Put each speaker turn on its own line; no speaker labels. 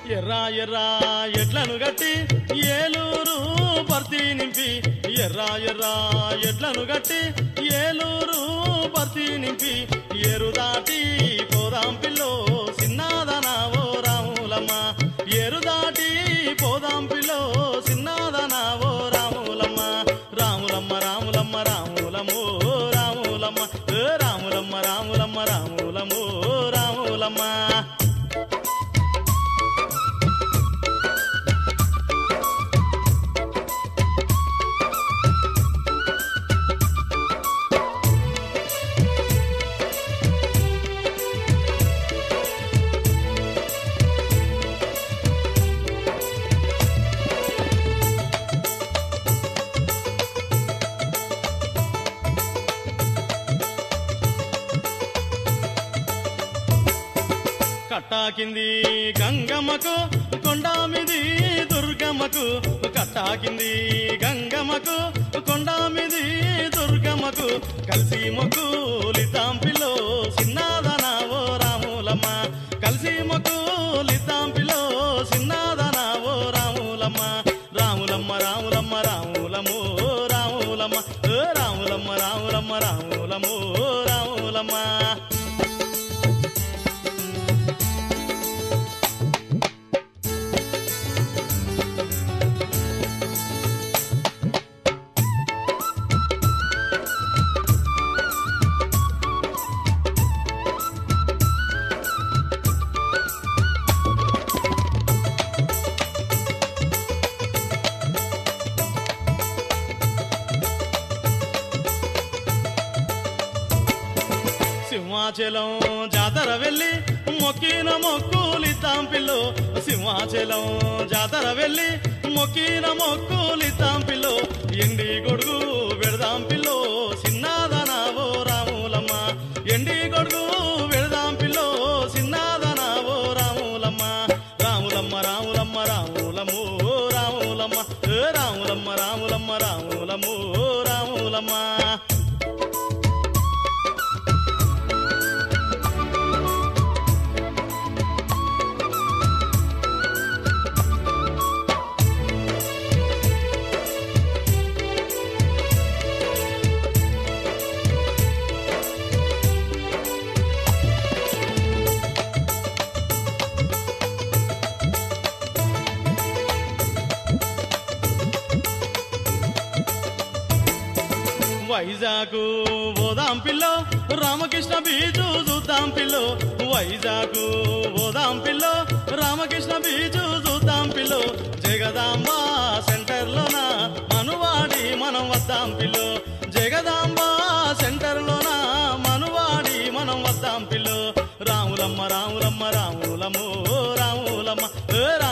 ఎర్రా ఎర్రా ఎడ్లను గట్టి ఏలూరు భర్తీ నింపి ఎర్రా ఎర్రా ఎడ్లను గట్టి ఏలూరు భర్తీ నింపి ఏరు దాటి పోదాం పిల్లో సిన్నాదనావో రాములమ్మ ఏరు దాటి పోదాం పిల్లో సిన్నాదనావో రాములమ్మ రాములమ్మ రాములమ్మ రాములమ్మో రాములమ్మ ఏ రాములమ్మ రాములమ్మ రాములమ్మో రాములమ్మ కట్టాకింది గంగమ్మకు కొండామిది దుర్గమ్మకు కట్టాకింది గంగమ్మకు కొండామిది దుర్గమ్మకు కలిసి మొక్కులిద్దాం పిల్లో సిన్నాదనావో రాములమ్మ కలిసి మొక్కులిద్దాం పిల్లో సిన్నాదనావో రాములమ్మ రాములమ్మ రాములమ్మ రాములమ్మో రాములమ్మ ఏ రాములమ్మ రాములమ్మ రాములమ్మో రాములమ్మ సింహాచలం జాతర వెళ్ళి మొక్కిన మొక్కులిద్దాం పిల్లో సింహాచలం జాతర వెళ్ళి మొక్కిన మొక్కులిద్దాం పిల్లో ఎండి గొడుగు పెడదాం పిల్లో సిన్నాదనావో రాములమ్మ ఎండి గొడుగు పెడదాం పిల్లో సిన్నాదనావో రాములమ్మ రాములమ్మ రాములమ్మ రాములమ్మో రాములమ్మ ఏ రాములమ్మ రాములమ్మ రాములమ్మో రాములమ్మ వైజాగు ఓదాం పిల్లో రామకృష్ణ బీజు చూద్దాం పిల్లో వైజాగు ఓదాం పిల్లో రామకృష్ణ బీజు చూద్దాం పిల్లో జగదాంబ సెంటర్లోన మనువాడి మనం వద్దాం పిల్లో జగదాంబ సెంటర్లోన మనువాడి మనం వద్దాం పిల్లో రాములమ్మ రాములమ్మ రాములమ్మో రాములమ్మ ఏ